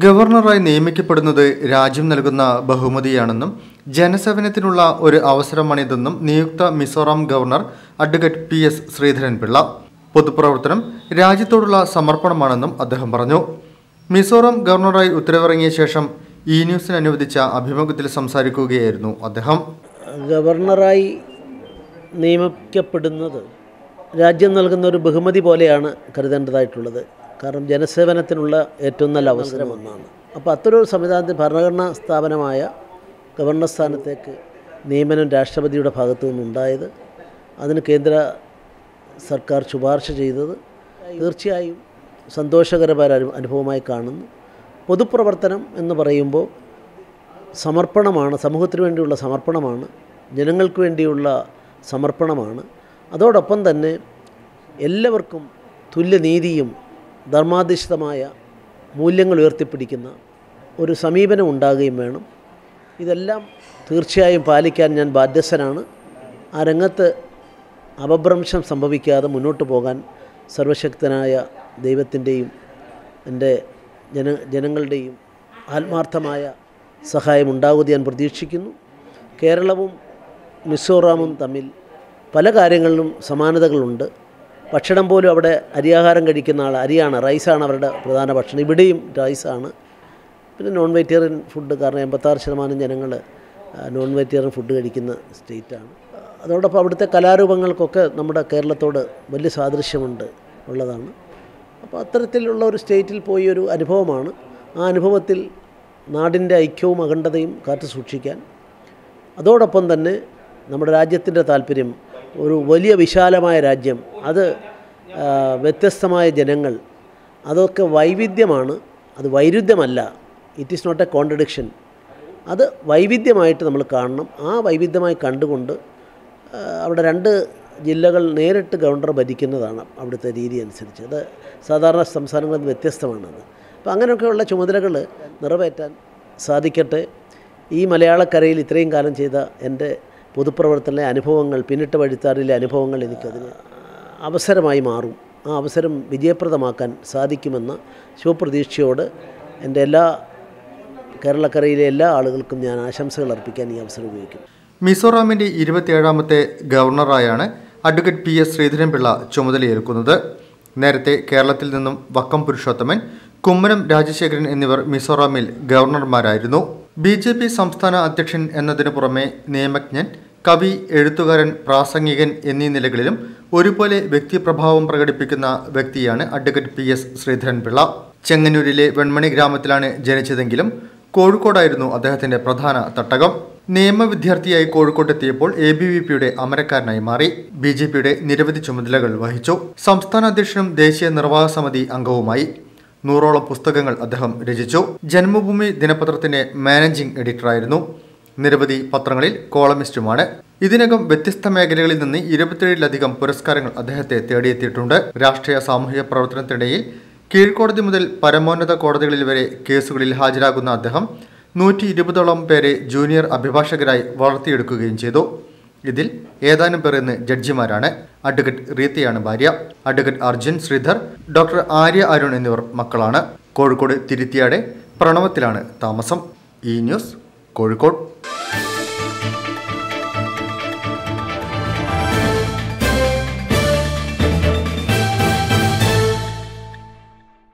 ഗവർണറായി നിയമിക്കപ്പെടുന്നത് രാജ്യം നൽകുന്ന ബഹുമതിയാണെന്നും ജനസേവനത്തിനുള്ള ഒരു അവസരമാണിതെന്നും നിയുക്ത Mizoram governor advocate P S Sreedharan Pillai പൊതുപ്രവർത്തനം രാജ്യത്തോടുള്ള സമർപ്പണമാണെന്നും അദ്ദേഹം പറഞ്ഞു മിസോറാം ഗവർണറായി ഉത്തരവിറങ്ങിയ ശേഷം ഇ ന്യൂസിന് അനുവദിച്ച അഭിമുഖത്തിൽ സംസാരിക്കുകയായിരുന്നു അദ്ദേഹം ഗവർണറായി നിയമിക്കപ്പെടുന്നത് രാജ്യം നൽകുന്ന ഒരു ബഹുമതി പോലെയാണ് കരുതേണ്ടതായിട്ടുള്ളത് കാരണം ജനസേവനത്തിനുള്ള ഏറ്റവും നല്ല അവസരം ഒന്നാണ് അപ്പോൾ അത്തരൊരു സംവിധാനത്തിൽ ഭരണഘടനാ സ്ഥാപനമായ ഗവർണർ സ്ഥാനത്തേക്ക് നിയമനം രാഷ്ട്രപതിയുടെ ഭാഗത്തു നിന്നുണ്ടായത് അതിന് കേന്ദ്ര സർക്കാർ ശുപാർശ ചെയ്തത് തീർച്ചയായും സന്തോഷകരമായ ഒരു അനുഭവമായി കാണുന്നു പൊതുപ്രവർത്തനം എന്ന് പറയുമ്പോൾ സമർപ്പണമാണ് സമൂഹത്തിന് വേണ്ടിയുള്ള സമർപ്പണമാണ് ജനങ്ങൾക്ക് വേണ്ടിയുള്ള സമർപ്പണമാണ് അതോടൊപ്പം തന്നെ എല്ലാവർക്കും തുല്യനീതിയും ധർമാധിഷ്ഠിതമായ മൂല്യങ്ങൾ ഉയർത്തിപ്പിടിക്കുന്ന ഒരു സമീപനം ഉണ്ടാകുകയും വേണം ഇതെല്ലാം തീർച്ചയായും പാലിക്കാൻ ഞാൻ ബാധ്യസ്ഥനാണ് ആ രംഗത്ത് അപഭ്രംശം സംഭവിക്കാതെ മുന്നോട്ട് പോകാൻ സർവശക്തനായ ദൈവത്തിൻ്റെയും എൻ്റെ ജന ജനങ്ങളുടെയും ആത്മാർത്ഥമായ സഹായം ഉണ്ടാകുമെന്ന് ഞാൻ പ്രതീക്ഷിക്കുന്നു കേരളവും മിസോറാമും തമ്മിൽ പല കാര്യങ്ങളിലും സമാനതകളുണ്ട് ഭക്ഷണം പോലും അവിടെ അരിയാഹാരം കഴിക്കുന്ന ആൾ അരിയാണ് റൈസാണ് അവരുടെ പ്രധാന ഭക്ഷണം ഇവിടെയും റൈസാണ് പിന്നെ നോൺ വെജിറ്റേറിയൻ ഫുഡ് കാരണം എൺപത്താറ് ശതമാനം ജനങ്ങൾ നോൺ വെജിറ്റേറിയൻ ഫുഡ് കഴിക്കുന്ന സ്റ്റേറ്റാണ് അതോടൊപ്പം അവിടുത്തെ കലാരൂപങ്ങൾക്കൊക്കെ നമ്മുടെ കേരളത്തോട് വലിയ സാദൃശ്യമുണ്ട് ഉള്ളതാണ് അപ്പോൾ അത്തരത്തിലുള്ള ഒരു സ്റ്റേറ്റിൽ പോയി ഒരു അനുഭവമാണ് ആ അനുഭവത്തിൽ നാടിൻ്റെ ഐക്യവും അഖണ്ഡതയും കാത്തു സൂക്ഷിക്കാൻ അതോടൊപ്പം തന്നെ നമ്മുടെ രാജ്യത്തിൻ്റെ താല്പര്യം ഒരു വലിയ വിശാലമായ രാജ്യം അത് ആ, വ്യത്യസ്തമായ ജനങ്ങൾ അതൊക്കെ വൈവിധ്യമാണ് അത് വൈരുദ്ധ്യമല്ല it is not a contradiction അത് വൈവിധ്യമായിട്ട് നമ്മൾ കാണണം ആ വൈവിധ്യമായി കണ്ടുകൊണ്ട് ആ, അവിടെ രണ്ട് ജില്ലകൾ നേരിട്ട് ഗവർണർ ഭരിക്കുന്നതാണ് അവിടുത്തെ രീതി അനുസരിച്ച് അത് സാധാരണ സംസ്ഥാനങ്ങളിൽ നിന്ന് വ്യത്യസ്തമാണത് അപ്പോൾ അങ്ങനെയൊക്കെയുള്ള ചുമതലകൾ നിറവേറ്റാൻ സാധിക്കട്ടെ ഈ മലയാളക്കരയിൽ ഇത്രയും കാലം ചെയ്ത എൻ്റെ പൊതുപ്രവർത്തന അനുഭവങ്ങൾ പിന്നിട്ട വഴിത്താറിലെ അനുഭവങ്ങൾ എനിക്കതിന് അവസരമായി മാറും ആ അവസരം വിജയപ്രദമാക്കാൻ സാധിക്കുമെന്ന ശുഭപ്രതീക്ഷയോട് എൻ്റെ എല്ലാ കേരളക്കരയിലെ എല്ലാ ആളുകൾക്കും ഞാൻ ആശംസകൾ അർപ്പിക്കാൻ ഈ അവസരം ഉപയോഗിക്കും മിസോറാമിന്റെ ഇരുപത്തിയേഴാമത്തെ ഗവർണറായാണ് അഡ്വക്കേറ്റ് പി എസ് ശ്രീധരൻപിള്ള ചുമതലയേൽക്കുന്നത് നേരത്തെ കേരളത്തിൽ നിന്നും വക്കം പുരുഷോത്തമൻ കുമ്മനം രാജശേഖരൻ എന്നിവർ മിസോറാമിൽ ഗവർണർമാരായിരുന്നു ബി ജെ പി സംസ്ഥാന അധ്യക്ഷൻ എന്നതിനു പുറമെ നിയമജ്ഞൻ കവി എഴുത്തുകാരൻ പ്രാസംഗികൻ എന്നീ നിലകളിലും ഒരുപോലെ വ്യക്തിപ്രഭാവം പ്രകടിപ്പിക്കുന്ന വ്യക്തിയാണ് അഡ്വക്കേറ്റ് പി എസ് ശ്രീധരൻപിള്ള ചെങ്ങന്നൂരിലെ വെൺമണി ഗ്രാമത്തിലാണ് ജനിച്ചതെങ്കിലും കോഴിക്കോടായിരുന്നു അദ്ദേഹത്തിന്റെ പ്രധാന തട്ടകം നിയമ വിദ്യാർത്ഥിയായി കോഴിക്കോട്ടെത്തിയപ്പോൾ എ ബി വി പിയുടെ അമരക്കാരനായി മാറി ബി ജെ പിയുടെ നിരവധി ചുമതലകൾ വഹിച്ചു സംസ്ഥാന അധ്യക്ഷനും ദേശീയ നിർവാഹക സമിതി അംഗവുമായി നൂറോളം പുസ്തകങ്ങൾ അദ്ദേഹം രചിച്ചു ജന്മഭൂമി ദിനപത്രത്തിന്റെ മാനേജിംഗ് എഡിറ്ററായിരുന്നു നിരവധി പത്രങ്ങളിൽ കോളമിസ്റ്റുമാണ് ഇതിനകം വ്യത്യസ്ത മേഖലകളിൽ നിന്ന് ഇരുപത്തിയേഴിലധികം പുരസ്കാരങ്ങൾ അദ്ദേഹത്തെ തേടിയെത്തിയിട്ടുണ്ട് രാഷ്ട്രീയ സാമൂഹിക പ്രവർത്തനത്തിനിടയിൽ കീഴ്ക്കോടതി മുതൽ പരമോന്നത കോടതികളിൽ വരെ കേസുകളിൽ ഹാജരാകുന്ന അദ്ദേഹം നൂറ്റി ഇരുപതോളം പേരെ ജൂനിയർ അഭിഭാഷകരായി വളർത്തിയെടുക്കുകയും ചെയ്തു ഇതിൽ ഏതാനും പേർ ഇന്ന് ജഡ്ജിമാരാണ് അഡ്വക്കേറ്റ് റീത്തയാണ് ഭാര്യ അഡ്വക്കേറ്റ് അർജുൻ ശ്രീധർ ഡോക്ടർ ആര്യ അരുൺ എന്നിവർ മക്കളാണ് കോഴിക്കോട് തിരുത്തിയാടെ പ്രണവത്തിലാണ് താമസം ഈ ന്യൂസ് കോഴിക്കോട്